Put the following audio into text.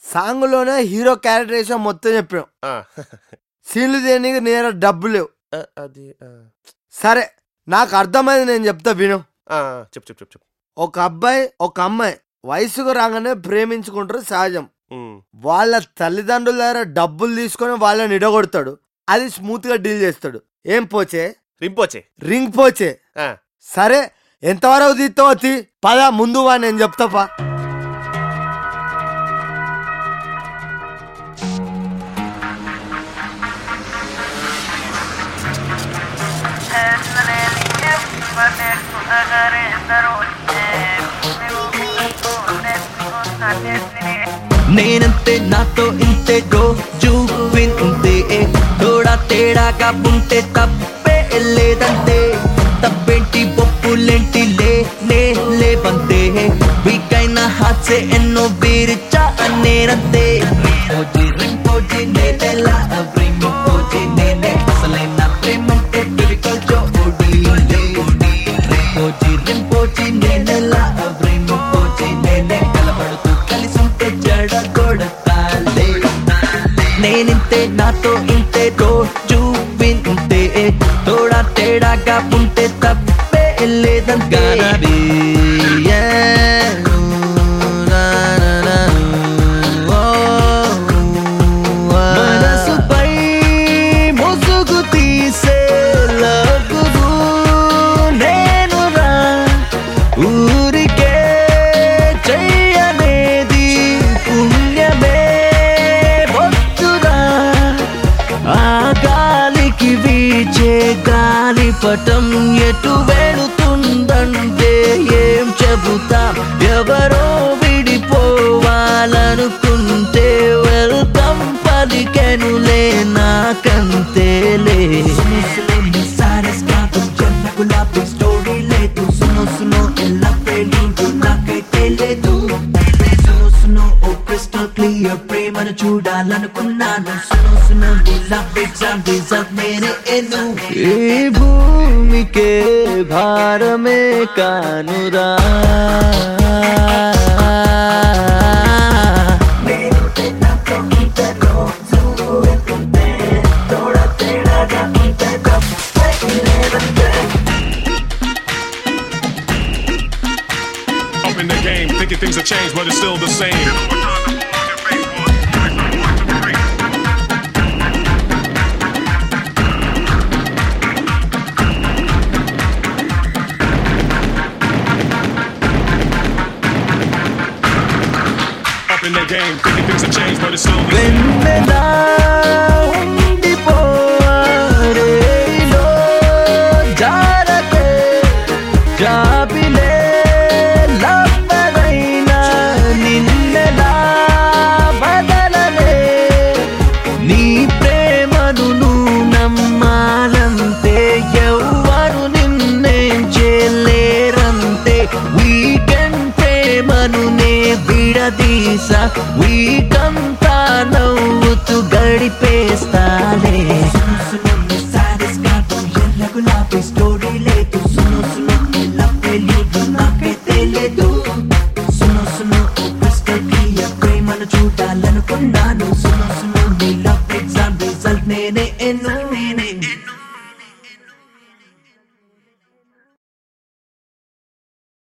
Song లోనే hero characterisation మొత్తం చెప్పాం ఆ, సీన్లు దేనికి నేర డబ్బు లేవు ఆ, అది ఆ, సరే నాకు అర్థమైంది నేను చెప్తా విను ఆ, చెప్పు చెప్పు చెప్పు చెప్పు ఒక అబ్బాయి ఒక అమ్మాయి వయసుకు రాగానే ప్రేమించుకుంటారు సహజం ఉమ్, వాళ్ళ తల్లిదండ్రుల దగ్గర డబ్బులు తీసుకొని వాళ్ళని ఇడగొడతాడు అది స్మూత్ గా డీల్ చేస్తాడు ఏం పోచే రింపోచే రింగ్ పోచే ఆ, సరే ఎంతవరకు తీస్తావో తీ పద ముందు వా నేను చెప్తాపా నేనంతే నాతో ఇంతే రోజు వింతే తోడా తేడాగా ఉంటే తప్పే లేదంతే తప్పేంటి ఒప్పులేంటి లే నే లేవంతే వీకైనా హాసే ఎన్నో బీరిచా నేనంతే రింపోజి రింపోజి నేనెలా రింపోజి నేనే అసలైన ప్రేమంటే difficult జోడి రింపోజి రింపోజి నేనెలా రింపోజి నేనే కలబడుతూ కలిసి ఉంటే జడ కొడతాలే నేనింతే నాతో ఇంతే రోజు వింతే తోడా తేడాగా ఉంటే తప్పే లేదంతే మనసుపై ముసుగు తీసే లగురు నేనురా ఊరికే చెయ్యనేది పుణ్యమే వద్దురా ఆ గాలికి వీచే గాలిపటం ఎటు వెళుతుందంటే ఏం చెబుతాం ఎవరో విడిపోవాలనుకుంటే వెల్కమ్ పలికెనులే నాకంతేలే గులాబీ స్టోరీ లేదు సునో సునో ఎలా పెళ్ళిండు నాకైతే లేదు సునో సునో ఓ క్రిస్టల్ క్లియర్ ప్రేమను చూడాలనుకున్నాను సునో సునో గులాబీ ఎగ్జామ్ రిజల్ట్ నేనే ఎను ఈ భూమికే భారమే కానురా Up in the game, thinking things have changed, but it's still the same. Up in the game, thinking things have changed, but it's still the same. వెన్నెలా ఉండిపోరేలో జారకే జాబిలే లవ్వదైనా నిన్నెలా బదలలే నీ ప్రేమను నువ్వు నమ్మాలంతే ఎవ్వరు నిన్నేం చేయలేరంతే వీకెండ్ ప్రేమను నే విడదీసా వీకంతా నవ్వుతూ గడిపేస్తాలే